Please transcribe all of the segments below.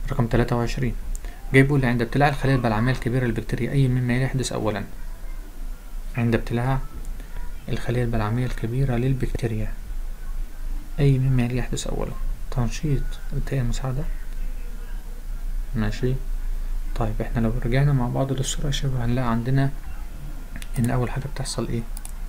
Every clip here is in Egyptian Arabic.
رقم تلاتة وعشرين جاي بيقول لي عند ابتلاع الخلايا البلعمية الكبيرة للبكتيريا أي مما يلي يحدث أولا عند ابتلاع الخلية البلعمية الكبيرة للبكتيريا أي مما يلي يحدث أولا تنشيط التهيئة المساعدة ماشي طيب احنا لو رجعنا مع بعض للصورة يا شباب هنلاقي عندنا إن أول حاجة بتحصل إيه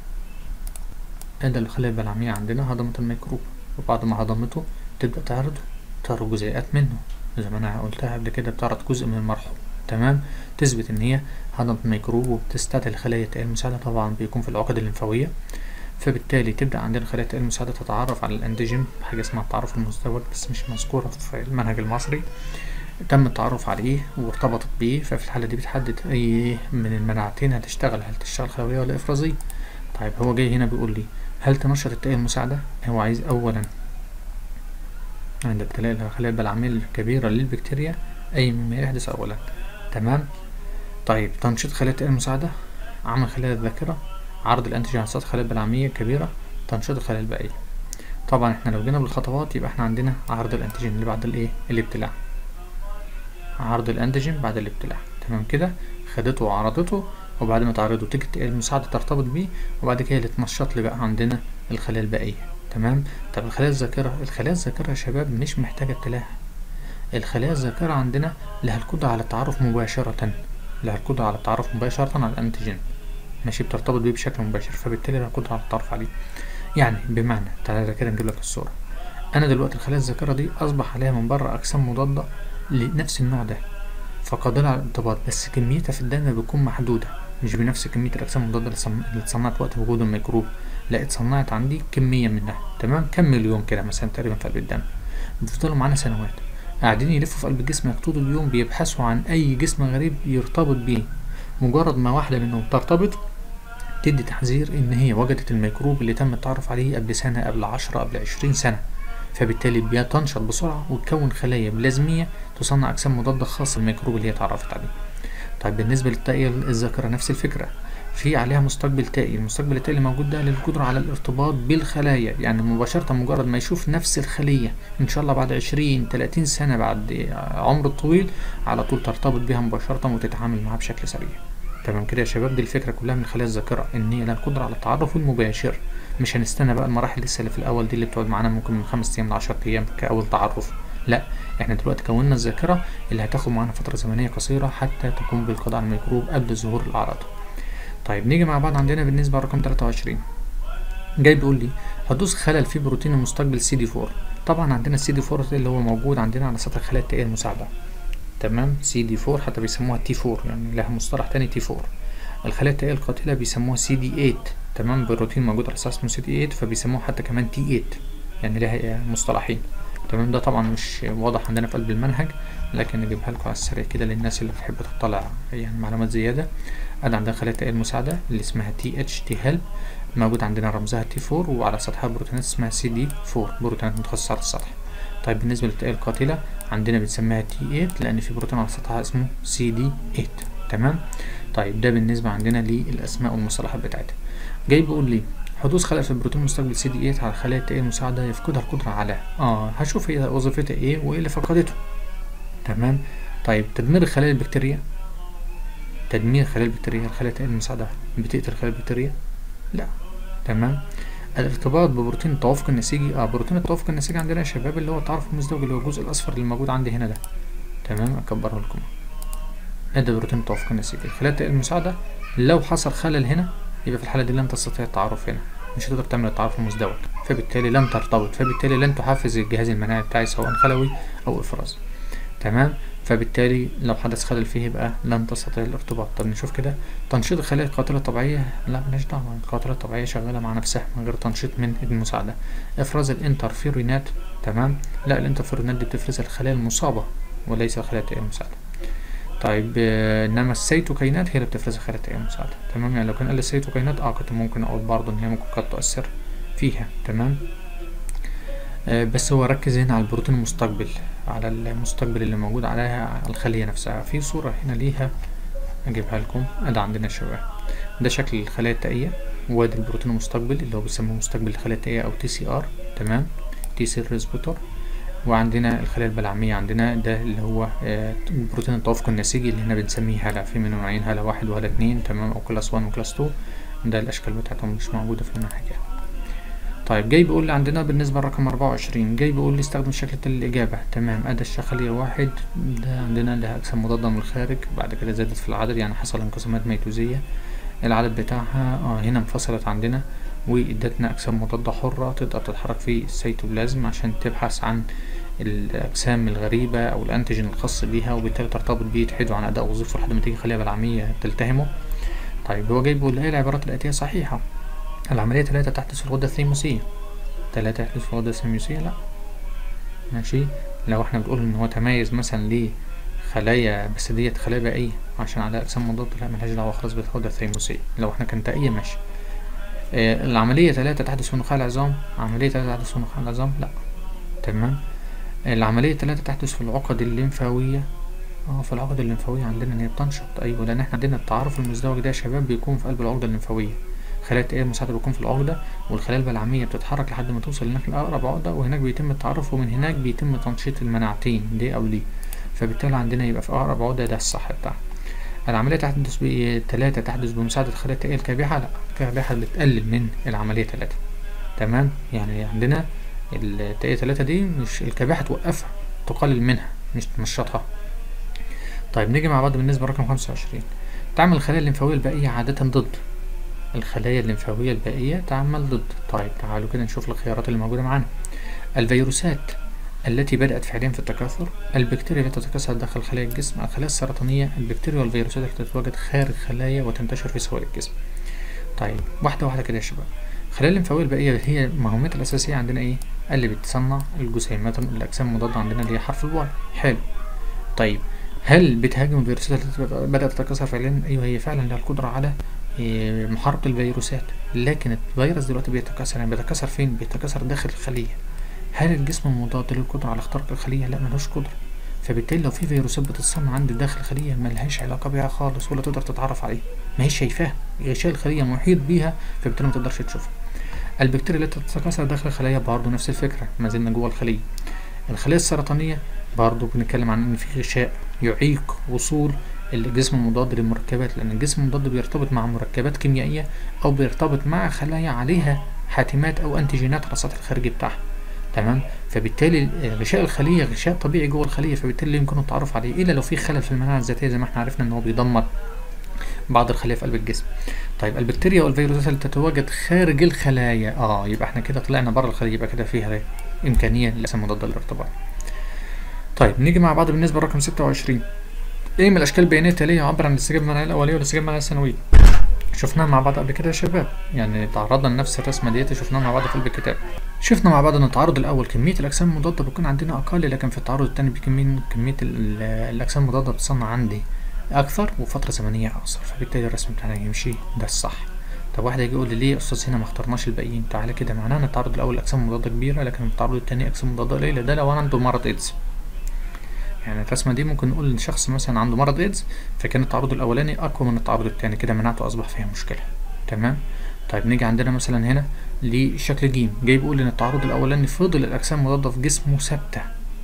أدى الخلايا البلعمية عندنا هضمت الميكروب وبعد ما هضمته تبدأ تعرضه تعرض جزيئات منه زي ما أنا قلتها قبل كده بتعرض جزء من المرحوم تمام تثبت إن هي هضمت الميكروب وبتستدعي الخلايا التائية المساعدة طبعا بيكون في العقد الليمفاوية فبالتالي تبدأ عندنا خلايا التائية المساعدة تتعرف على الأنتيجين حاجة اسمها التعرف المزدوج بس مش مذكورة في المنهج المصري تم التعرف عليه وارتبطت بيه ففي الحالة دي بتحدد أي من المناعتين هتشتغل هل تشتغل خلوية ولا إفرازية طيب هو جاي هنا بيقول لي هل تنشط التائية المساعدة هو عايز أولا عند ابتلاء الخلايا البلعمية الكبيرة للبكتيريا أي مما يحدث أولا تمام طيب تنشيط خلايا التائية المساعدة عمل خلايا الذاكرة عرض الأنتيجين على سطح الخلايا البلعمية الكبيرة تنشيط الخلايا الباقية طبعا احنا لو جينا بالخطوات يبقى احنا عندنا عرض الأنتيجين اللي بعد الايه الابتلاع عرض الأنتيجين بعد الابتلاع تمام كده خدته وعرضته وبعد ما تعرضه تيجي التائية المساعدة ترتبط بيه وبعد كده اللي تنشط لي بقى عندنا الخلايا الباقية تمام طب الخلايا الذاكرة الخلايا الذاكرة يا شباب مش محتاجة ابتلاع الخلايا الذاكرة عندنا لها القدرة على التعرف مباشرة لها القدرة على التعرف مباشرة على الأنتيجين ماشي بترتبط بيه بشكل مباشر فبالتالي لها القدرة على التعرف عليه يعني بمعنى تعالى كده نجيب لك الصورة أنا دلوقتي الخلايا الذاكرة دي أصبح عليها من بره أجسام مضادة لنفس النوع ده فقادرة على الانضباط بس كميتها في الدم بتكون محدودة مش بنفس كمية الأجسام المضادة اللي اتصنعت وقت وجود الميكروب لا اتصنعت عندي كمية منها تمام كم مليون كده مثلا تقريبا في قلب الدم بيفضلوا معانا سنوات قاعدين يلفوا في قلب الجسم طول اليوم بيبحثوا عن أي جسم غريب يرتبط بيه مجرد ما واحدة منهم ترتبط تدي تحذير إن هي وجدت الميكروب اللي تم التعرف عليه قبل سنة قبل عشرة قبل عشرين سنة فبالتالي بتنشط بسرعة وتكون خلايا بلازمية تصنع أجسام مضادة خاصة بالميكروب اللي هي اتعرفت عليه طيب بالنسبة للتائية الذاكرة نفس الفكرة في عليها مستقبل تائي المستقبل التائي اللي موجود ده للقدرة على الارتباط بالخلايا يعني مباشرة مجرد ما يشوف نفس الخلية إن شاء الله بعد عشرين تلاتين سنة بعد عمر طويل على طول ترتبط بها مباشرة وتتعامل معها بشكل سريع تمام كده يا شباب دي الفكرة كلها من خلايا الذاكرة إن هي لها القدرة على التعرف المباشر مش هنستنى بقى المراحل لسه اللي في الأول دي اللي بتقعد معانا ممكن من خمس أيام لعشر أيام كأول تعرف لا احنا دلوقتي كوننا الذاكرة اللي هتاخد معانا فترة زمنية قصيرة حتى تقوم بالقضاء على الميكروب قبل ظهور الأعراض طيب نيجي مع بعض عندنا بالنسبة لرقم 23 جاي بيقول لي حدوث خلل في بروتين المستقبل سي دي 4 طبعا عندنا السي دي 4 اللي هو موجود عندنا على سطح الخلايا التائية المساعدة تمام سي دي 4 حتى بيسموها تي 4 يعني لها مصطلح تاني تي 4 الخلايا التائية القاتلة بيسموها سي دي 8 تمام بروتين موجود على اساس اسمه سي دي 8 فبيسموه حتى كمان تي 8 يعني لها مصطلحين تمام ده طبعا مش واضح عندنا في قلب المنهج لكن نجيبها لكم على السريع كده للناس اللي بتحب تطلع يعني معلومات زيادة ادي عندنا خلايا التائية المساعدة اللي اسمها تي اتش تي هيلب موجود عندنا رمزها تي 4 وعلى سطحها بروتينات اسمها سي دي 4 بروتينات متخصصة على السطح طيب بالنسبة للتائية القاتلة عندنا بنسميها تي 8 لأن في بروتين على سطحها اسمه سي دي 8 تمام طيب ده بالنسبة عندنا للأسماء والمصطلحات بتاعتها جاي بيقول لي حدوث خلل في البروتين المستقبل سي دي 8 على خلايا التائية المساعدة يفقدها القدرة على اه هشوف هي وظيفتها ايه وايه اللي فقدته تمام طيب تدمير الخلايا البكتيرية تدمير خلايا البكتيريا الخلايا التائية المساعدة بتقتل خلايا البكتيريا لا تمام الارتباط ببروتين التوافق النسيجي اه بروتين التوافق النسيجي عندنا يا شباب اللي هو التعرف المزدوج اللي هو الجزء الاصفر اللي موجود عندي هنا ده تمام اكبره لكم ادي بروتين التوافق النسيجي الخلايا التائية المساعدة لو حصل خلل هنا يبقى في الحالة دي لن تستطيع التعرف هنا مش هتقدر تعمل التعرف المزدوج فبالتالي لن ترتبط فبالتالي لن تحفز الجهاز المناعي بتاعي سواء خلوي او افراز تمام فبالتالي لو حدث خلل فيه يبقى لن تستطيع الارتباط طب نشوف كده تنشيط الخلايا القاتلة الطبيعية لا ملهاش دعوة القاتلة الطبيعية شغالة مع نفسها من غير تنشيط من المساعدة افراز الانترفيرونات تمام لا الانترفيرونات دي بتفرز الخلايا المصابة وليس الخلايا المساعدة طيب آه انما السيتوكينات هي اللي بتفرز الخلايا التائية المساعدة تمام يعني لو كان قال السيتوكينات اه كنت ممكن اقول برضه ان هي ممكن قد تؤثر فيها تمام آه بس هو ركز هنا على البروتين المستقبل على المستقبل اللي موجود عليها على الخلية نفسها في صورة هنا ليها اجيبها لكم ادي عندنا الشباب ده شكل الخلايا التائية وادي البروتين المستقبل اللي هو بيسموه مستقبل الخلايا التائية او تي سي ار تمام تي سيل ريسبيتور وعندنا الخلايا البلعمية عندنا ده اللي هو آه، بروتين التوافق النسيجي اللي هنا بنسميه هلا في منه نوعين هلا واحد وهلا اتنين تمام أو كلاس 1 وكلاس 2 ده الأشكال بتاعتهم مش موجودة في المنهج يعني. طيب جاي بيقول لي عندنا بالنسبة لرقم أربعة وعشرين جاي بيقول لي استخدم شكل الإجابة تمام أدى الشخلية واحد ده عندنا لها أجسام مضادة من الخارج بعد كده زادت في العدد يعني حصل انقسامات ميتوزية العدد بتاعها اه هنا انفصلت عندنا وادتنا أجسام مضادة حرة تقدر تتحرك في السيتوبلازم عشان تبحث عن الأجسام الغريبة أو الأنتيجين الخاص بيها وبالتالي ترتبط بيه تحيده عن أداء وظيفته لحد ما تيجي خلية بلعمية تلتهمه طيب هو جاي بيقول لي العبارات الآتية صحيحة العملية تلاتة تحدث في الغدة الثيموسية تلاتة يحدث في الغدة الثيموسية لا ماشي لو احنا بنقول ان هو تميز مثلا لخلايا بس ديت خلايا بائية عشان عليها أجسام مضادة لا ملهاش دعوة خالص بالغدة الثيموسية لو احنا كنتائية ماشي آه العملية تلاتة تحدث في نخاع العظام عملية تلاتة تحدث في نخاع العظام لا تمام العملية تلاتة تحدث في العقد الليمفاوية اه في العقد الليمفاوية عندنا ان هي بتنشط ايوه لان احنا عندنا التعرف المزدوج ده يا شباب بيكون في قلب العقدة الليمفاوية خلايا التئية المساعدة بتكون في العقدة والخلايا البلعمية بتتحرك لحد ما توصل هناك لأقرب عقدة وهناك بيتم التعرف ومن هناك بيتم تنشيط المناعتين دي أو دي فبالتالي عندنا يبقى في أقرب عقدة ده الصح بتاعها العملية تحدث بتلاتة تحدث بمساعدة خلايا التئية الكابحة لا الكابحة بتقلل من العملية تلاتة تمام يعني عندنا التئية تلاتة دي مش الكابحة توقفها تقلل منها مش تنشطها طيب نيجي مع بعض بالنسبة لرقم خمسة وعشرين تعمل الخلايا الليمفاوية البائية عادة ضد الخلايا الليمفاوية البائية تعمل ضد طيب تعالوا كده نشوف الخيارات اللي موجودة معانا الفيروسات التي بدأت فعليا في التكاثر البكتيريا التي تتكاثر داخل خلايا الجسم الخلايا السرطانية البكتيريا والفيروسات التي تتواجد خارج خلايا وتنتشر في سوائل الجسم طيب واحدة واحدة كده يا شباب الخلايا الليمفاوية البائية هي مهمتها الأساسية عندنا إيه؟ اللي بتصنع الجسيمات الأجسام المضادة عندنا اللي هي حرف الواي حلو طيب هل بتهاجم الفيروسات التي بدأت تتكاثر فعليا؟ أيوه هي فعلا لها القدرة على محاربة الفيروسات لكن الفيروس دلوقتي بيتكاثر يعني بيتكاثر فين؟ بيتكاثر داخل الخلية هل الجسم المضاد له القدرة على اختراق الخلية؟ لا ملوش قدرة فبالتالي لو في فيروسات بتتصنع عندي داخل الخلية ملهاش علاقة بيها خالص ولا تقدر تتعرف عليه ما هيش شايفاها غشاء الخلية محيط بيها فبالتالي ما تقدرش تشوفها البكتيريا التي تتكاثر داخل الخلايا برضه نفس الفكرة ما زلنا جوه الخلية الخلايا السرطانية برضه بنتكلم عن ان في غشاء يعيق وصول الجسم المضاد للمركبات لان الجسم المضاد بيرتبط مع مركبات كيميائية او بيرتبط مع خلايا عليها حاتمات او انتيجينات على السطح الخارجي بتاعها تمام فبالتالي غشاء الخلية غشاء طبيعي جوه الخلية فبالتالي لا يمكن التعرف عليه الا لو في خلل في المناعة الذاتية زي ما احنا عرفنا ان هو بيدمر بعض الخلايا في قلب الجسم طيب البكتيريا والفيروسات اللي تتواجد خارج الخلايا اه يبقى احنا كده طلعنا بره الخلية يبقى كده فيها امكانية للأجسام مضادة للارتباط طيب نيجي مع بعض بالنسبة لرقم ستة وعشرين ايه من الاشكال البيانية التالية يعبر عن الاستجابة المناعية الاولية والاستجابة المناعية الثانوية شفناها مع بعض قبل كده يا شباب يعني تعرضنا لنفس الرسمة ديت شفناها مع بعض في قلب الكتاب شفنا مع بعض ان التعرض الاول كمية الاجسام المضادة بتكون عندنا اقل لكن في التعرض الثاني بكمية كمية الاجسام المضادة بتصنع عندي اكثر وفترة زمنية اقصر فبالتالي الرسم بتاعنا يمشي ده الصح طب واحد يجي يقول لي ليه يا استاذ هنا ما اخترناش الباقيين تعالى كده معناه ان التعرض الاول اجسام مضادة كبيرة لكن التعرض الثاني اجسام مضادة قليلة ده لو انا عنده مرض ايدز يعني الرسمة دي ممكن نقول لشخص مثلا عنده مرض ايدز فكان التعرض الاولاني اقوى من التعرض الثاني كده مناعته اصبح فيها مشكلة تمام طيب نيجي عندنا مثلا هنا لشكل جيم جاي بيقول ان التعرض الاولاني فضل الاجسام المضاده في جسمه ثابته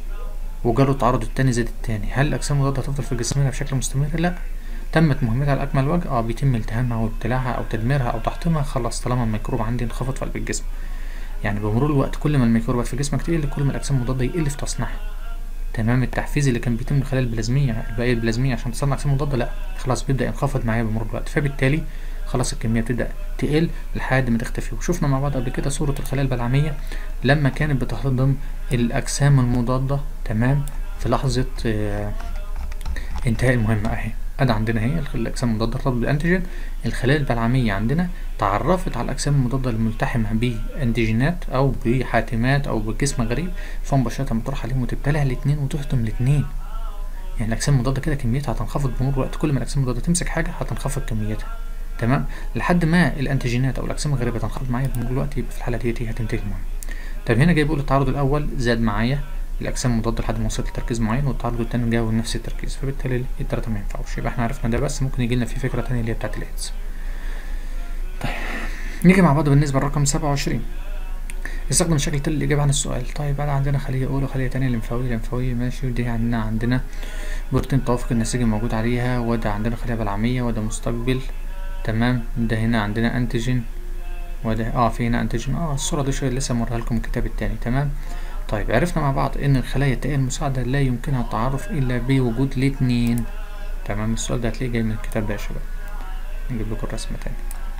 وجاله التعرض التاني زاد التاني هل الاجسام المضاده هتفضل في جسمنا بشكل مستمر لا تمت مهمتها على اكمل وجه اه بيتم التهامها وابتلاعها او تدميرها او تحطيمها خلاص طالما الميكروب عندي انخفض في قلب الجسم يعني بمرور الوقت كل ما الميكروبات في جسمك تقل كل ما الاجسام المضاده يقل في تصنيعها تمام التحفيز اللي كان بيتم من خلال البلازميه الباقيه البلازميه عشان تصنع اجسام مضاده لا خلاص بيبدا ينخفض معايا بمرور الوقت فبالتالي خلاص الكميه بتبدا تقل لحد ما تختفي وشفنا مع بعض قبل كده صوره الخلايا البلعميه لما كانت بتهضم الاجسام المضاده تمام في لحظه آه انتهاء المهمه اهي ادي عندنا اهي الاجسام المضاده ارتبطت بالانتيجين الخلايا البلعميه عندنا تعرفت على الاجسام المضاده الملتحمه بانتيجينات او بحاتمات او بجسم غريب فمباشره بتروح عليهم وتبتلع الاثنين وتهضم الاثنين يعني الاجسام المضاده كده كميتها هتنخفض بمرور الوقت كل ما الاجسام المضاده تمسك حاجه هتنخفض كميتها تمام لحد ما الانتيجينات او الاجسام الغريبه تنخفض معايا بمرور الوقت يبقى في الحاله ديت هتنتهي المهم طب هنا جاي بيقول التعرض الاول زاد معايا الاجسام المضاده لحد ما وصلت لتركيز معين والتعرض الثاني جاوب نفس التركيز فبالتالي التلاته ما ينفعوش يبقى احنا عرفنا ده بس ممكن يجي لنا في فكره ثانيه اللي هي بتاعت الايدز طيب نيجي مع بعض بالنسبه لرقم 27 يستخدم الشكل التالي للإجابة عن السؤال طيب بعد عندنا خلية أولى وخلية تانية لمفاوية لمفاوية ماشي ودي عندنا عندنا بروتين توافق النسيجي موجود عليها وده عندنا خلية بلعمية وده مستقبل تمام ده هنا عندنا أنتيجين وده اه في هنا أنتيجين اه الصورة دي شوية لسه موريها لكم الكتاب التاني تمام طيب عرفنا مع بعض إن الخلايا التائية المساعدة لا يمكنها التعرف إلا بوجود الاتنين تمام السؤال ده هتلاقيه جاي من الكتاب ده يا شباب نجيب لكم الرسمة تاني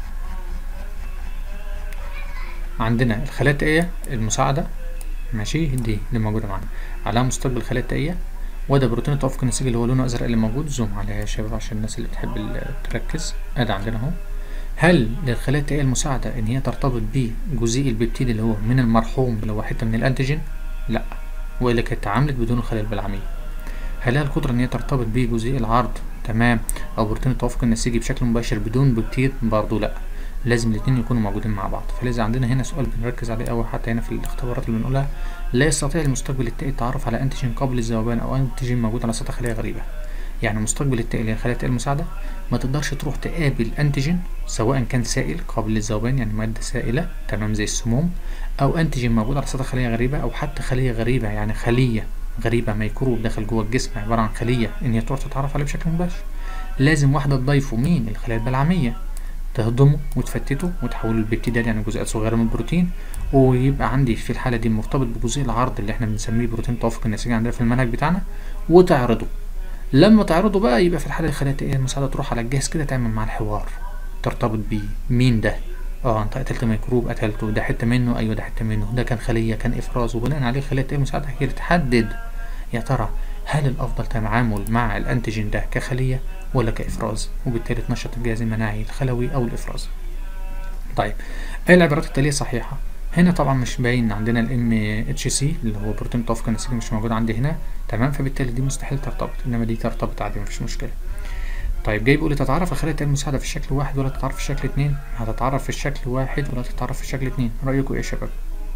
عندنا الخلايا التائية المساعدة ماشي دي اللي موجودة معانا عليها مستقبل الخلايا التائية وده بروتين التوافق النسيجي اللي هو لونه أزرق اللي موجود زوم عليها يا شباب عشان الناس اللي بتحب ال- تركز ادي عندنا اهو هل للخلايا التائية المساعدة إن هي ترتبط بجزيء البيبتيد اللي هو من المرحوم اللي هو حتة من الأنتيجين؟ لأ وإلا كانت اتعاملت بدون الخلايا البلعمية هل لها القدرة إن هي ترتبط بجزيء العرض تمام أو بروتين التوافق النسيجي بشكل مباشر بدون بيبتيد؟ برضه لأ لازم الاتنين يكونوا موجودين مع بعض فلذا عندنا هنا سؤال بنركز عليه أوي حتى هنا في الاختبارات اللي بنقولها لا يستطيع المستقبل التائي التعرف على أنتيجين قبل الذوبان أو أنتيجين موجود على سطح خلية غريبة يعني مستقبل التائي للخلايا التائية المساعدة ما تقدرش تروح تقابل أنتيجين سواء كان سائل قابل للذوبان يعني مادة سائلة تمام زي السموم أو أنتيجين موجود على سطح خلية غريبة أو حتى خلية غريبة يعني خلية غريبة ميكروب داخل جوه الجسم عبارة عن خلية إن هي تروح تتعرف عليه بشكل مباشر لازم واحدة تضيفه مين الخلايا البلعمية تهضمه وتفتته وتحوله لبيبتيدات يعني جزيئات صغيرة من البروتين ويبقى عندي في الحالة دي مرتبط بجزيء العرض اللي احنا بنسميه بروتين التوافق النسيجي عندنا في المنهج بتاعنا وتعرضه لما تعرضه بقى يبقى في الحالة دي الخلايا التائية المساعدة تروح على الجهاز كده تعمل معاه الحوار ترتبط بيه مين ده اه انت قتلت ميكروب قتلته ده حتة منه ايوه ده حتة منه ده كان خلية كان افراز وبناء عليه الخلايا التائية المساعدة هي اللي تحدد يا ترى هل الافضل تعامل مع الانتيجين ده كخلية ولا كافراز وبالتالي تنشط الجهاز المناعي الخلوي او الافراز طيب اي العبارات التالية صحيحة هنا طبعا مش باين عندنا الام اتش سي اللي هو بروتين التوافق النسيجي مش موجود عندي هنا تمام فبالتالي دي مستحيل ترتبط انما دي ترتبط عادي مفيش مشكله طيب جاي بيقول لي تتعرف الخلايا التائية المساعدة في الشكل واحد ولا تتعرف في الشكل اتنين هتتعرف في الشكل واحد ولا تتعرف في الشكل اتنين رأيكم ايه يا شباب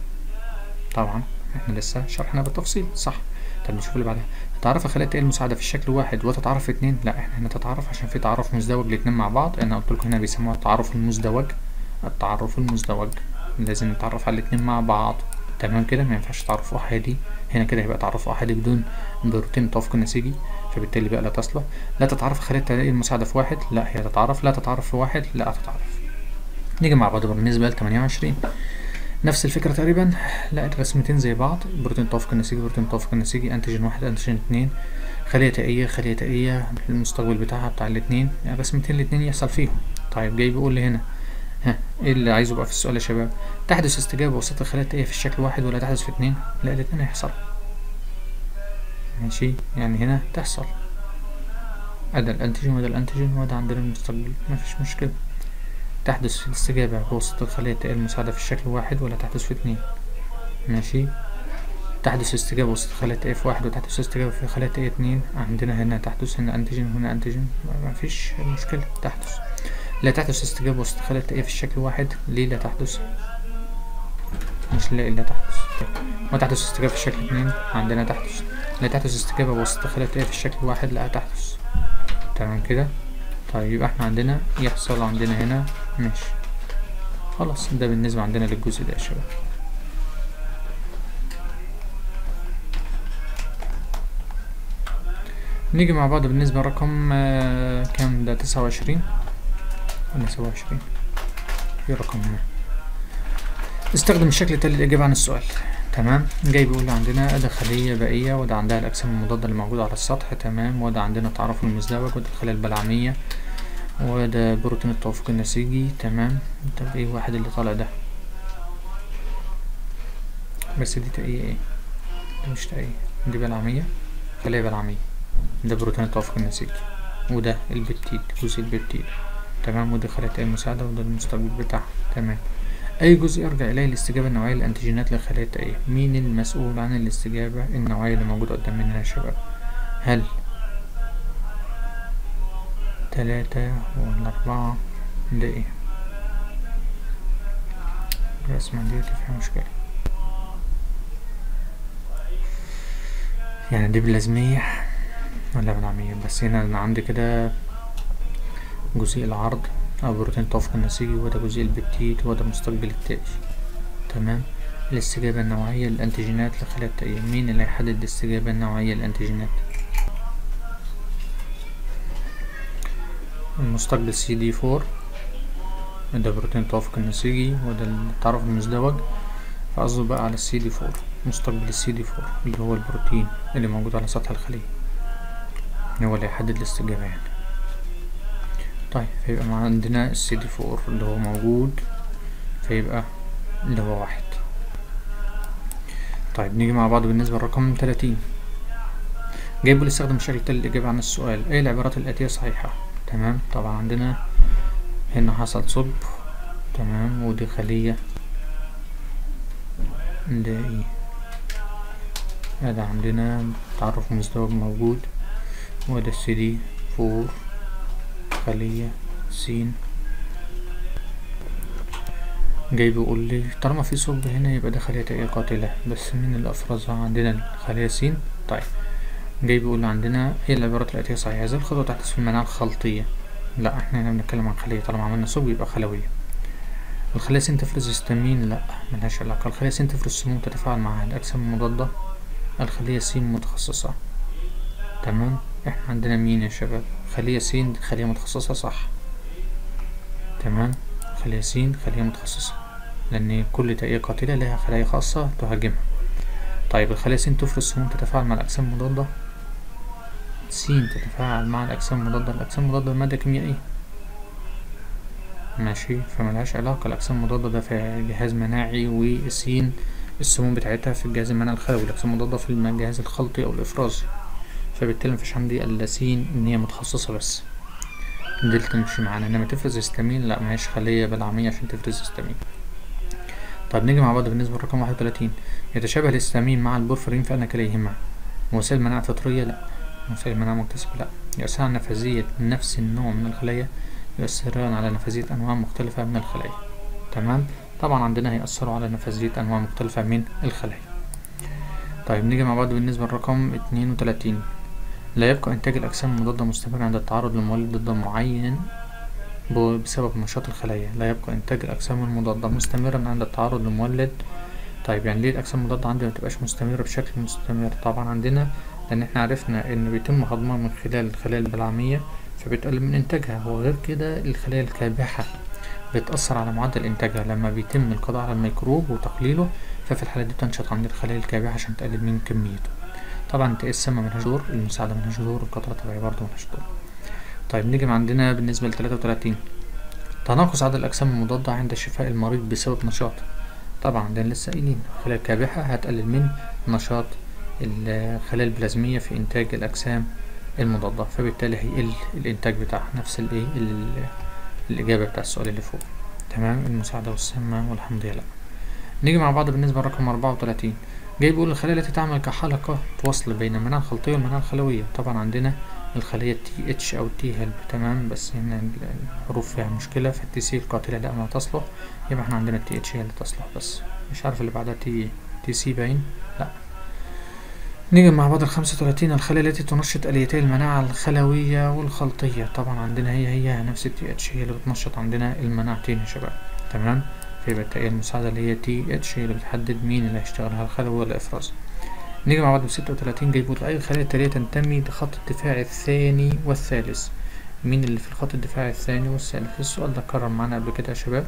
طبعا احنا لسه شرحنا بالتفصيل صح طب نشوف اللي بعدها تتعرف الخلايا التائية المساعدة في الشكل واحد وتتعرف في اتنين لا احنا هنا تتعرف عشان في تعرف مزدوج الاتنين مع بعض انا قلت لكم هنا بيسموها التعرف المزدوج التعرف المزدوج لازم نتعرف على الاتنين مع بعض تمام كده ما ينفعش تعرف احادي هنا كده هيبقى تعرف احادي بدون بروتين التوافق النسيجي فبالتالي بقى لا تصلح لا تتعرف الخلايا التائية المساعدة في واحد لا هي تتعرف لا تتعرف في واحد لا تتعرف نيجي مع بعض بالنسبة ل 28 نفس الفكرة تقريبا لا الرسمتين زي بعض بروتين التوافق النسيجي بروتين التوافق النسيجي انتيجين واحد انتيجين اتنين خلية تائية خلية تائية المستقبل بتاعها بتاع الاتنين يعني الرسمتين الاتنين يحصل فيهم طيب جاي بيقول لي هنا ها ايه اللي عايزه بقى في السؤال يا شباب تحدث استجابة وسط الخلايا التائية في الشكل واحد ولا تحدث في اتنين لا الاتنين هيحصل ماشي يعني هنا تحصل أدا الأنتيجين وده الأنتيجين وده عندنا المستقبل مفيش مشكلة تحدث في الاستجابة بواسطة الخلية التائية المساعدة في الشكل واحد ولا تحدث في اتنين ماشي تحدث استجابة وسط الخلايا التائية في واحد وتحدث استجابة في الخلايا التائية اتنين عندنا هنا تحدث هنا أنتيجين وهنا أنتيجين مفيش مشكلة تحدث لا تحدث استجابة وسط الخلايا التائية في الشكل واحد ليه لا تحدث مش لا إلا تحدث طيب. وتحدث استجابة في الشكل اتنين عندنا تحدث لا تحدث استجابة وسط الخلايا التائية في الشكل واحد لا تحدث تمام كده طيب يبقى احنا عندنا يحصل عندنا هنا ماشي خلاص ده بالنسبة عندنا للجزء ده يا شباب نيجي مع بعض بالنسبة لرقم آه، كام ده تسعة وعشرين ولا سبعة وعشرين في رقم هنا استخدم الشكل التالي للإجابة عن السؤال تمام جاي بيقول لي عندنا ده خلية بائية وده عندها الأجسام المضادة اللي موجودة على السطح تمام وده عندنا التعرف المزدوج وده الخلايا البلعمية وده بروتين التوافق النسيجي تمام طب ايه واحد اللي طالع ده بس دي تقية ايه دي مش تقية دي بلعمية خلايا بلعمية ده بروتين التوافق النسيجي وده البيبتيد جزء البيبتيد تمام وده خلايا التائية المساعدة وده المستقبل بتاعها تمام أي جزء يرجع إليه الاستجابة النوعية للأنتيجينات للخلايا التائية مين المسؤول عن الاستجابة النوعية اللي موجودة قدام مننا يا شباب هل تلاتة ولا أربعة ده ايه الرسمة ديت فيها مشكلة يعني دي باللازمية ولا بالعامية بس هنا أنا عندي كده جزيء العرض أو بروتين التوافق النسيجي وده جزيء البيبتيد وده مستقبل التائي تمام الاستجابة النوعية للأنتيجينات للخلايا التائية مين اللي هيحدد الاستجابة النوعية للأنتيجينات المستقبل سي دي فور ده بروتين التوافق النسيجي وده التعرف المزدوج فقصده بقى على السي دي فور مستقبل السي دي فور اللي هو البروتين اللي موجود على سطح الخلية هو اللي هيحدد الاستجابة يعني طيب فيبقى مع عندنا السي دي فور اللي هو موجود فيبقى اللي هو واحد طيب نيجي مع بعض بالنسبة لرقم تلاتين جايبه يستخدم الشكل التالي للإجابة عن السؤال أي العبارات الآتية صحيحة تمام طبعا عندنا هنا حصل صب تمام ودي خلية ده ايه هذا عندنا تعرف مزدوج موجود وده السي دي فور خلية سين جاي بيقول لي طالما في صب هنا يبقى ده خلية تائية قاتلة بس مين اللي أفرزها عندنا الخلية سين طيب جاي بيقول لي عندنا ايه العبارات الآتية صحيحة زي الخطوة تحت اسم المناعة الخلطية لا احنا هنا بنتكلم عن خلية طالما عملنا صب يبقى خلوية الخلايا سين تفرز هيستامين لا ملهاش علاقة الخلايا سين تفرز سموم تتفاعل مع الأجسام المضادة الخلية سين متخصصة تمام احنا عندنا مين يا شباب خلية سين خلية متخصصة صح تمام خلية سين خلية متخصصة لأن كل تائية قاتلة لها خلايا خاصة تهاجمها طيب الخلايا سين تفرز سموم تتفاعل مع الأجسام المضادة سين تتفاعل مع الأجسام المضادة الأجسام المضادة المادة كيميائية ماشي فملهاش علاقة الأجسام المضادة ده في جهاز مناعي والسين السموم بتاعتها في الجهاز المناعي الخلوي الأجسام المضادة في الجهاز الخلطي أو الإفرازي فبالتالي مفيش عندي إلا سين إن هي متخصصة بس دي اللي تمشي معانا إنما تفرز هيستامين لأ مهياش خلية بلعمية عشان تفرز هيستامين طيب نيجي مع بعض بالنسبة لرقم واحد وتلاتين يتشابه الهيستامين مع البورفرين في أن كليهما وسائل مناعة فطرية لأ وسائل مناعة مكتسبة لأ يؤثر على نفاذية نفس النوع من الخلايا يؤثران على نفاذية أنواع مختلفة من الخلايا تمام طبعا عندنا هيأثروا على نفاذية أنواع مختلفة من الخلايا طيب نيجي مع بعض بالنسبة لرقم اتنين وتلاتين لا يبقى إنتاج الأجسام المضادة مستمر عند التعرض لمولد ضد معين بسبب نشاط الخلايا لا يبقى إنتاج الأجسام المضادة مستمرا عند التعرض لمولد طيب يعني ليه الأجسام المضادة عندي متبقاش مستمرة بشكل مستمر طبعا عندنا لأن احنا عرفنا إن بيتم هضمها من خلال الخلايا البلعمية فبتقلل من إنتاجها وغير كده الخلايا الكابحة بتأثر على معدل إنتاجها لما بيتم القضاء على الميكروب وتقليله ففي الحالة دي بتنشط عند الخلايا الكابحة عشان تقلل من كميته طبعا انتقاء السامة ملهاش دور المساعدة ملهاش دور القطرة الطبيعية برضه ملهاش دور طيب نيجي عندنا بالنسبة لتلاتة وتلاتين تناقص عدد الأجسام المضادة عند شفاء المريض بسبب نشاط طبعا ده لسه قايلين الخلايا الكابحة هتقلل من نشاط الخلايا البلازمية في إنتاج الأجسام المضادة فبالتالي هيقل الإنتاج بتاعها نفس الإيه الإجابة بتاع السؤال اللي فوق تمام المساعدة والسامة والحمد لله نيجي مع بعض بالنسبة لرقم أربعة وتلاتين جاي بيقول الخلايا التي تعمل كحلقة توصل بين المناعة الخلطية والمناعة الخلوية طبعا عندنا الخلية تي اتش أو تي هيلب تمام بس هنا الحروف فيها مشكلة فالتي سي القاتلة لا ما تصلح يبقى احنا عندنا التي اتش هي اللي تصلح بس مش عارف اللي بعدها تي تي سي باين لا نيجي مع بعض الخمسة وتلاتين الخلايا التي تنشط آليتي المناعة الخلوية والخلطية طبعا عندنا هي هي نفس التي اتش هي اللي بتنشط عندنا المناعتين يا شباب تمام فيبقى التأية المساعدة اللي هي تي اتش هي اللي بتحدد مين اللي هيشتغلها الخلوي ولا الإفراز نيجي مع بعض بستة وتلاتين جايبوا أي خلية التالية تنتمي لخط الدفاع الثاني والثالث مين اللي في الخط الدفاعي الثاني والثالث السؤال ده اتكرر معانا قبل كده يا شباب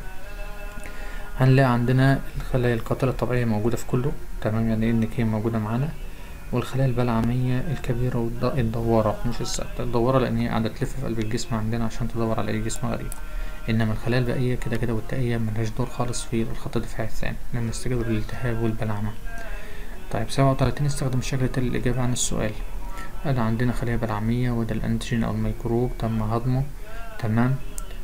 هنلاقي عندنا الخلايا القاتلة الطبيعية موجودة في كله تمام يعني ان كي موجودة معانا والخلايا البلعمية الكبيرة والدوارة مش الثابتة الدوارة لأن هي قاعدة تلف في قلب الجسم عندنا عشان تدور على أي جسم غريب إنما الخلايا الباقية كده كده والتائية ملهاش دور خالص في الخط الدفاعي الثاني لأن استجابة للالتهاب والبلعمة طيب سبعة وتلاتين استخدم الشكل التالي للإجابة عن السؤال أنا عندنا خلية بلعمية وده الأنتيجين أو الميكروب تم هضمه تمام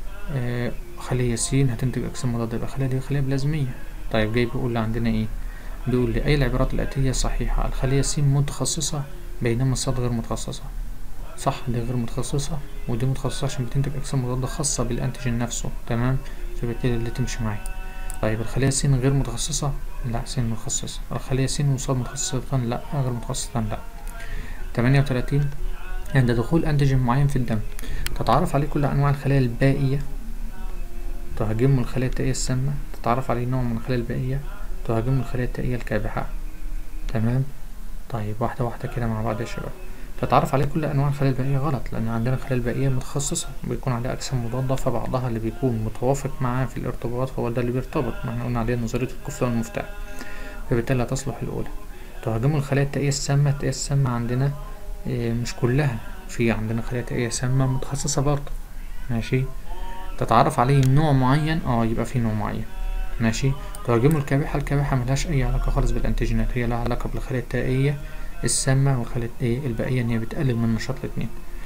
آه خلية سين هتنتج أجسام مضادة يبقى خلية دي خلية بلازمية طيب جاي بيقول لي عندنا إيه بيقول لي أي العبارات الآتية صحيحة الخلية سين متخصصة بينما الصاد غير متخصصة صح دي غير متخصصة ودي متخصصة عشان بتنتج أجسام مضادة خاصة بالأنتيجين نفسه تمام فبالتالي اللي تمشي معايا طيب الخلية سين غير متخصصة لا سين متخصصة الخلية سين وصاد متخصصتان لا غير متخصصتان لا تمانية وتلاتين عند دخول أنتيجين معين في الدم تتعرف عليه كل أنواع الخلايا البائية تهاجمه الخلايا التائية السامة تتعرف عليه نوع من الخلايا البائية تهاجم الخلية التائية الكابحة تمام طيب واحدة واحدة كده مع بعض يا شباب تتعرف عليه كل انواع الخلايا البائيه غلط لان عندنا الخلايا البائيه متخصصه بيكون عليها اجسام مضاده فبعضها اللي بيكون متوافق معاه في الارتباط فهو ده اللي بيرتبط ما احنا قلنا عليه نظريه الكفله والمفتاح فبالتالي لا تصلح الاولى تهاجم الخلايا التائيه السامه التائيه السامه عندنا إيه مش كلها في عندنا خلايا تائيه سامه متخصصه برضه ماشي تتعرف عليه نوع معين اه يبقى في نوع معين ماشي تهاجمه الكابحه الكابحه ملهاش اي علاقه خالص بالانتيجينات هي لها علاقه بالخلايا التائيه السامة والخلايا ايه الباقية ان هي بتقلل من نشاط الاتنين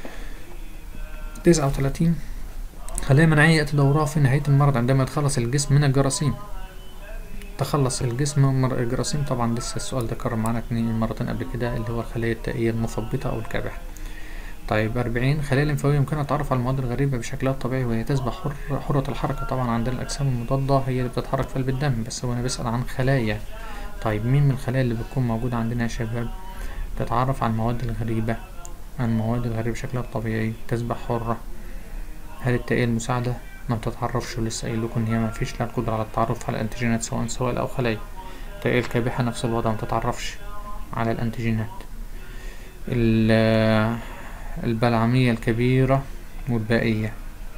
تسعة وتلاتين خلايا مناعية يأتي دورها في نهاية المرض عندما يتخلص الجسم من الجراثيم تخلص الجسم من الجراثيم طبعا لسه السؤال ده كرر معانا اتنين مرتين قبل كده اللي هو الخلايا التائية المثبطة أو الكابحة طيب أربعين خلايا لمفاوية يمكنها التعرف على المواد الغريبة بشكلها الطبيعي وهي تسبح حر حرة الحركة طبعا عندنا الأجسام المضادة هي اللي بتتحرك في قلب الدم بس هو أنا بسأل عن خلايا طيب مين من الخلايا اللي بتكون موجودة عندنا يا شباب تتعرف على المواد الغريبة عن المواد الغريبة بشكلها الطبيعي تسبح حرة هل التائية المساعدة ما بتتعرفش ولسه قايل لكم ان هي ما فيش لها القدرة على التعرف على الانتيجينات سواء سوائل او خلايا التائية الكابحة نفس الوضع ما تتعرفش على الانتيجينات البلعمية الكبيرة والبائية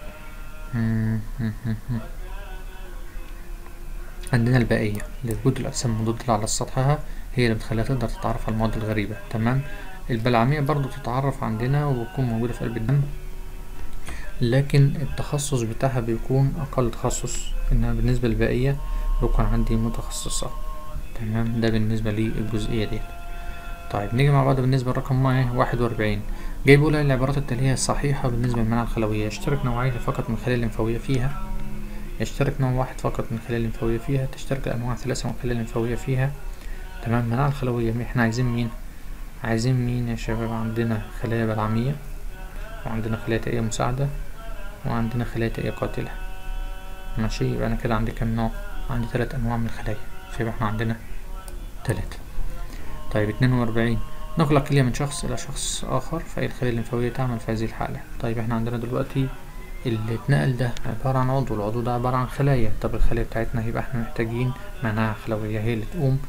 عندنا البائية لوجود الأجسام المضادة على سطحها هي اللي بتخليها تقدر تتعرف على المواد الغريبة تمام البلعمية برضو تتعرف عندنا وبتكون موجودة في قلب الدم لكن التخصص بتاعها بيكون أقل تخصص إنها بالنسبة للباقية بيكون عندي متخصصة تمام ده بالنسبة للجزئية دي طيب نيجي مع بعض بالنسبة لرقم واحد وأربعين جاي بيقول العبارات التالية الصحيحة بالنسبة للمناعة الخلوية يشترك نوعين فقط من الخلايا الليمفاوية فيها يشترك نوع واحد فقط من الخلايا الليمفاوية فيها تشترك الأنواع ثلاثة من الخلايا الليمفاوية فيها تمام المناعة الخلوية احنا عايزين مين عايزين مين يا شباب عندنا خلايا بلعمية وعندنا خلايا تائية مساعدة وعندنا خلايا تائية قاتلة ماشي يبقى انا كده عندي كام نوع عندي تلات انواع من الخلايا فيبقى احنا عندنا تلاتة طيب اتنين واربعين نقل كلية من شخص إلى شخص آخر فأي الخلايا الليمفاوية تعمل في هذه الحالة طيب احنا عندنا دلوقتي اللي اتنقل ده عبارة عن عضو العضو ده عبارة عن خلايا طب الخلايا بتاعتنا يبقى احنا محتاجين مناعة خلوية هي اللي تقوم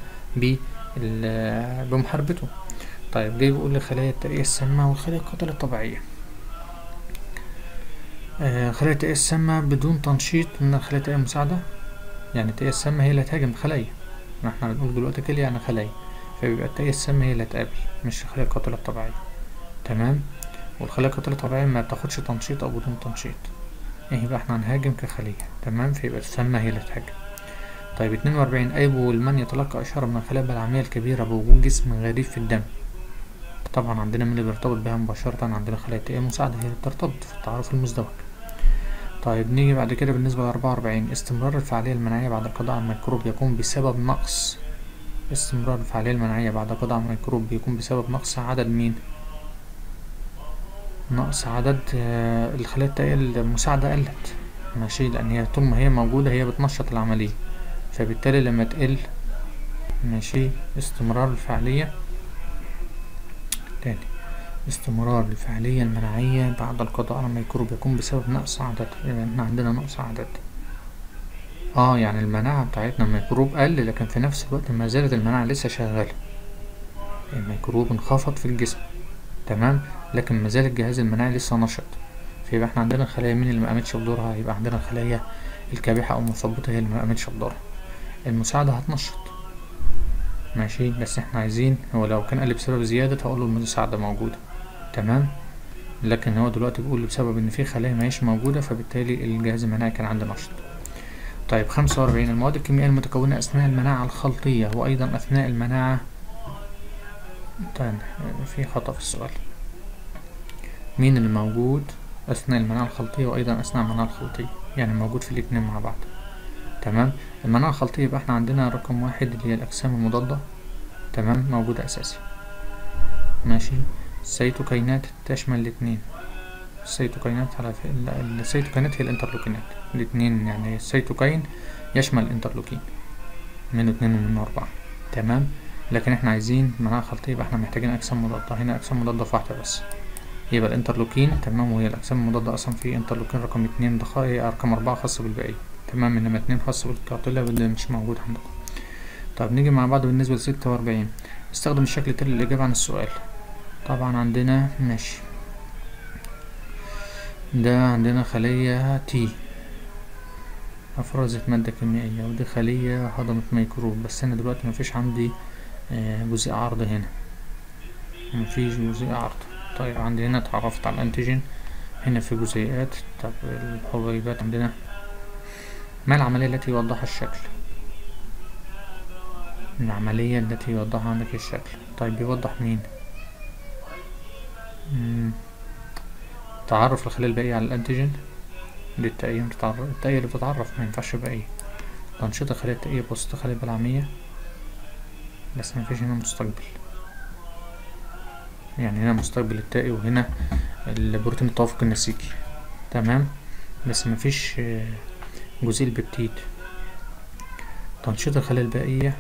بمحاربته طيب جاي بيقول لي خلايا التائية السامة والخلايا القاتلة الطبيعية آه خلايا التائية السامة بدون تنشيط من الخلايا التائية المساعدة يعني التائية السامة هي اللي هتهاجم الخلايا ما احنا بنقول دلوقتي كلية يعني خلايا فبيبقى التائية السامة هي اللي هتقابل مش الخلايا القاتلة الطبيعية تمام والخلايا القاتلة الطبيعية ما بتاخدش تنشيط أو بدون تنشيط يعني يبقى احنا هنهاجم كخلية تمام فيبقى السامة هي اللي هتهاجم طيب اتنين وأربعين أي من يتلقى إشارة من الخلايا البلعمية الكبيرة بوجود جسم غريب في الدم طبعا عندنا من اللي بيرتبط بها مباشرة عندنا خلايا تائية مساعدة هي اللي بترتبط في التعرف المزدوج طيب نيجي بعد كده بالنسبة لأربعة وأربعين استمرار الفعالية المناعية بعد القضاء على الميكروب يكون بسبب نقص استمرار الفعالية المناعية بعد القضاء على الميكروب بيكون بسبب نقص عدد مين نقص عدد آه الخلايا التائية المساعدة قلت ماشي لأن هي طول ما هي موجودة هي بتنشط العملية فبالتالي لما تقل ماشي استمرار الفعالية تاني استمرار الفعالية المناعية بعد القضاء على الميكروب يكون بسبب نقص عدد يعني احنا عندنا نقص عدد اه يعني المناعة بتاعتنا الميكروب قل لكن في نفس الوقت ما زالت المناعة لسه شغالة الميكروب انخفض في الجسم تمام لكن ما زال الجهاز المناعي لسه نشط فيبقى احنا عندنا خلايا مين اللي ما قامتش بدورها يبقى عندنا الخلايا الكابحة او المثبطة هي اللي ما قامتش بدورها المساعدة هتنشط ماشي بس احنا عايزين هو لو كان قال بسبب زيادة هقوله المساعدة موجودة تمام لكن هو دلوقتي بيقول بسبب ان في خلايا ماهيش موجودة فبالتالي الجهاز المناعي كان عنده نشط طيب خمسة وأربعين المواد الكيميائية المتكونة أثناء المناعة الخلطية وأيضا أثناء المناعة طيب في خطأ في السؤال مين اللي موجود أثناء المناعة الخلطية وأيضا أثناء المناعة الخلطية يعني موجود في الاتنين مع بعض تمام المناعة الخلطية يبقى احنا عندنا رقم واحد اللي هي الأجسام المضادة تمام موجودة أساسي ماشي السيتوكينات تشمل الاتنين السيتوكينات على ف... السيتوكينات هي الانترلوكينات الاتنين يعني السيتوكين يشمل الانترلوكين منه اتنين ومنه أربعة تمام لكن احنا عايزين مناعة خلطية يبقى احنا محتاجين أجسام مضادة هنا أجسام مضادة في واحدة بس يبقى الانترلوكين تمام وهي الأجسام المضادة أصلا في انترلوكين رقم اتنين دقائق رقم أربعة خاص بالباقي تمام انما اتنين خاص بالقاتلة اللي مش موجود عندكم طب نيجي مع بعض بالنسبة لستة وأربعين استخدم الشكل التالي للإجابة عن السؤال طبعا عندنا ماشي ده عندنا خلية تي أفرزت مادة كيميائية ودي خلية هضمت ميكروب بس أنا دلوقتي مفيش عندي آه، جزيء عرض هنا مفيش جزيء عرض طيب عندي هنا اتعرفت على الأنتيجين هنا في جزيئات طب الحبيبات عندنا ما العملية التي يوضحها الشكل العملية التي يوضحها عندك الشكل طيب بيوضح مين مم. تعرف الخلايا الباقية على الأنتيجين دي التأية بتتعرف التأية اللي بتتعرف ما ينفعش بأية تنشيط الخلايا التأية بواسطة الخلايا البلعمية بس مفيش هنا مستقبل يعني هنا مستقبل التائي وهنا البروتين التوافق النسيجي تمام بس مفيش آه، جزيء البيبتيد تنشيط الخلايا البائية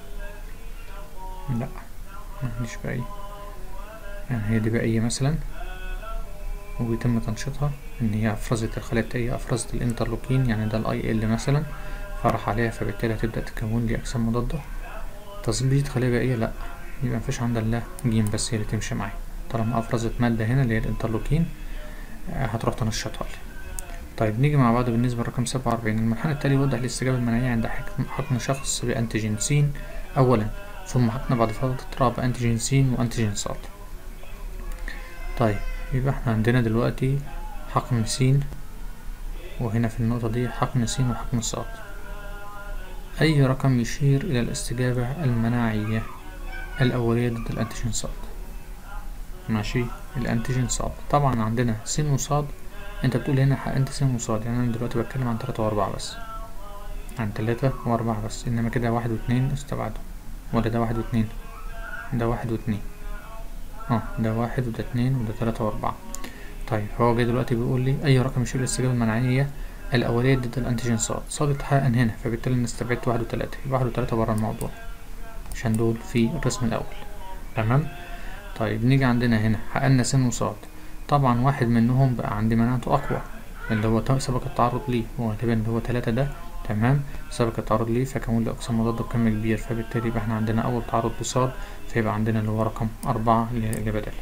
لا مش بائية يعني هي دي بائية مثلا وبيتم تنشيطها ان هي افرزت الخلايا التائية افرزت الانترلوكين يعني ده الاي ال مثلا فرح عليها فبالتالي هتبدأ تكون لي اجسام مضادة تثبيت خلايا بائية لا يبقى مفيش عندها الا جيم بس هي اللي تمشي معايا طالما افرزت مادة هنا اللي هي الانترلوكين آه، هتروح تنشطها لي طيب نيجي مع بعض بالنسبة لرقم سبعة وأربعين المنحنى التالي يوضح الاستجابة المناعية عند حكم حقن شخص بأنتيجين س أولا ثم حقن بعد فترة بأنتيجين س وأنتيجين ص طيب يبقى احنا عندنا دلوقتي حقن س وهنا في النقطة دي حقن س وحقن ص أي رقم يشير إلى الاستجابة المناعية الأولية ضد الأنتيجين ص ماشي الأنتيجين ص طبعا عندنا س وصاد انت بتقول هنا ح- انت س وصاد يعني انا دلوقتي بتكلم عن تلاتة واربعة بس عن تلاتة واربعة بس انما كده واحد واتنين استبعدوا ولا ده واحد واتنين ده واحد واتنين اه ده واحد وده اتنين وده تلاتة واربعة طيب هو جاي دلوقتي بيقول لي اي رقم يشير للاستجابة المناعية الأولية ضد الأنتيجين صاد صاد اتحقق هنا فبالتالي أنا استبعدت واحد وتلاتة يبقى واحد وتلاتة برا الموضوع عشان دول في الرسم الأول تمام طيب نيجي عندنا هنا حققنا س وصاد طبعا واحد منهم بقى عندي مناعته أقوى اللي هو تا- سبق التعرض ليه هو غالبا اللي هو تلاتة ده تمام سبق التعرض ليه فكون لي أقسام مضادة بكم كبير فبالتالي يبقى احنا عندنا أول تعرض لصاد فيبقى عندنا اللي هو رقم أربعة اللي هي الإجابة د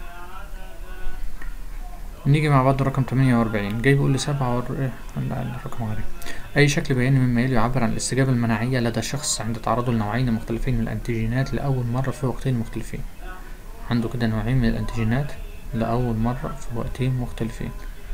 نيجي مع بعض رقم تمانية وأربعين جاي بيقول لي سبعة ور... إيه، لا الرقم غريب أي شكل بياني مما يلي يعبر عن الاستجابة المناعية لدى شخص عند تعرضه لنوعين مختلفين من الأنتيجينات لأول مرة في وقتين مختلفين عنده كده نوعين من الأنتيجينات لأول مرة في وقتين مختلفين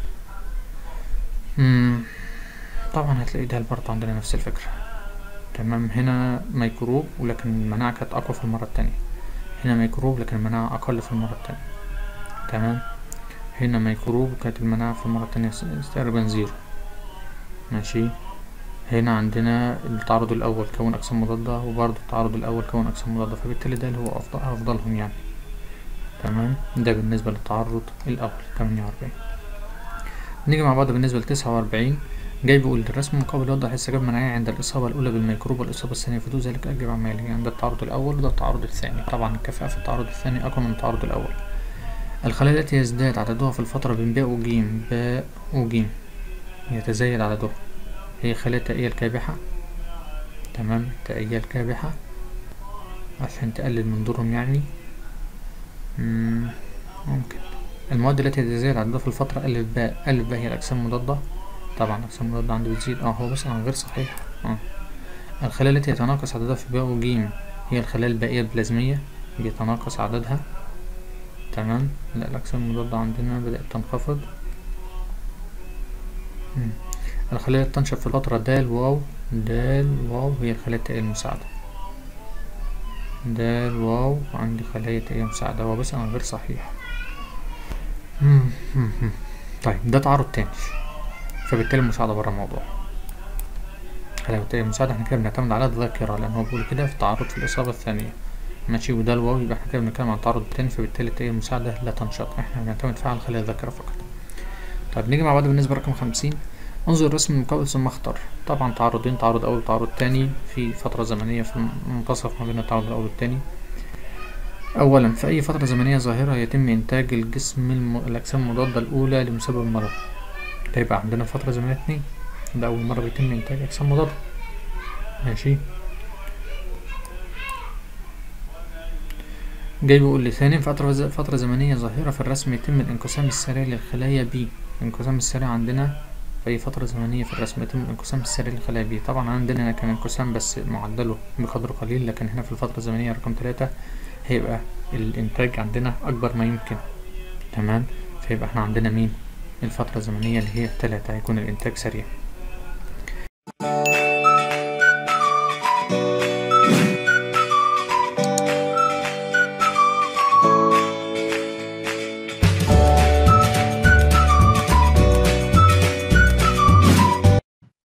مم. طبعا هتلاقي ده برضه عندنا نفس الفكرة تمام هنا ميكروب ولكن المناعة كانت أقوى في المرة التانية هنا ميكروب لكن المناعة أقل في المرة التانية تمام هنا ميكروب وكانت المناعة في المرة التانية س- تقريبا زيرو ماشي هنا عندنا التعرض الأول كون أجسام مضادة وبرضه التعرض الأول كون أجسام مضادة فبالتالي ده اللي هو أفضل أفضلهم يعني تمام ده بالنسبة للتعرض الأول تمانية وأربعين نيجي مع بعض بالنسبة لتسعة وأربعين جاي بيقول الرسم المقابل يوضح الاستجابة المناعية عند الإصابة الأولى بالميكروب والإصابة الثانية في ذلك أجب عمالي يعني ده التعرض الأول وده التعرض الثاني طبعا الكفاءة في التعرض الثاني أقوى من التعرض الأول الخلايا التي يزداد عددها في الفترة بين باء وجيم باء وجيم يتزايد عددها هي خلايا التائية الكابحة تمام التائية الكابحة عشان تقلل من دورهم يعني مم، ممكن المواد التي يتزايد عددها في الفترة ألف باء ألف باء هي الأجسام المضادة طبعا الأجسام المضادة عنده بتزيد اه هو بس أنا غير صحيح اه الخلايا التي يتناقص عددها في باء وجيم هي الخلايا البائية البلازمية بيتناقص عددها تمام لا الأجسام المضادة عندنا بدأت تنخفض مم. الخلايا التي تنشأ في الفترة دال واو دال واو هي الخلايا التائية المساعدة دال واو عندي خلايا تائية مساعدة هو بس أنا غير صحيح مم، مم، مم. طيب ده تعرض تاني فبالتالي المساعدة برا الموضوع خلايا تائية مساعدة احنا كده بنعتمد على الذاكرة لأن هو بيقول كده في التعرض في الإصابة الثانية ماشي وده الواو يبقى احنا كده بنتكلم عن التعرض التاني فبالتالي التائية المساعدة لا تنشط احنا بنعتمد فيها على خلايا الذاكرة فقط طيب نيجي مع بعض بالنسبة لرقم خمسين انظر الرسم المقابل ثم اختر طبعا تعرضين تعرض أول تعرض تاني في فترة زمنية في المنتصف ما بين التعرض الأول والتاني أولا في أي فترة زمنية ظاهرة يتم إنتاج الجسم الم... الأجسام المضادة الأولى لمسبب المرض ده يبقى عندنا فترة زمنية اتنين ده أول مرة بيتم إنتاج أجسام مضادة ماشي جاي بيقول لي ثانيا فترة فترة زمنية ظاهرة في الرسم يتم الانقسام السريع للخلايا ب الانقسام السريع عندنا في أي فترة زمنية في الرسم يتم الانقسام السريع للخلايا ب طبعا عندنا هنا كان انقسام بس معدله بقدر قليل لكن هنا في الفترة الزمنية رقم تلاتة هيبقى الإنتاج عندنا أكبر ما يمكن تمام فيبقى احنا عندنا مين الفترة الزمنية اللي هي تلاتة هيكون الإنتاج سريع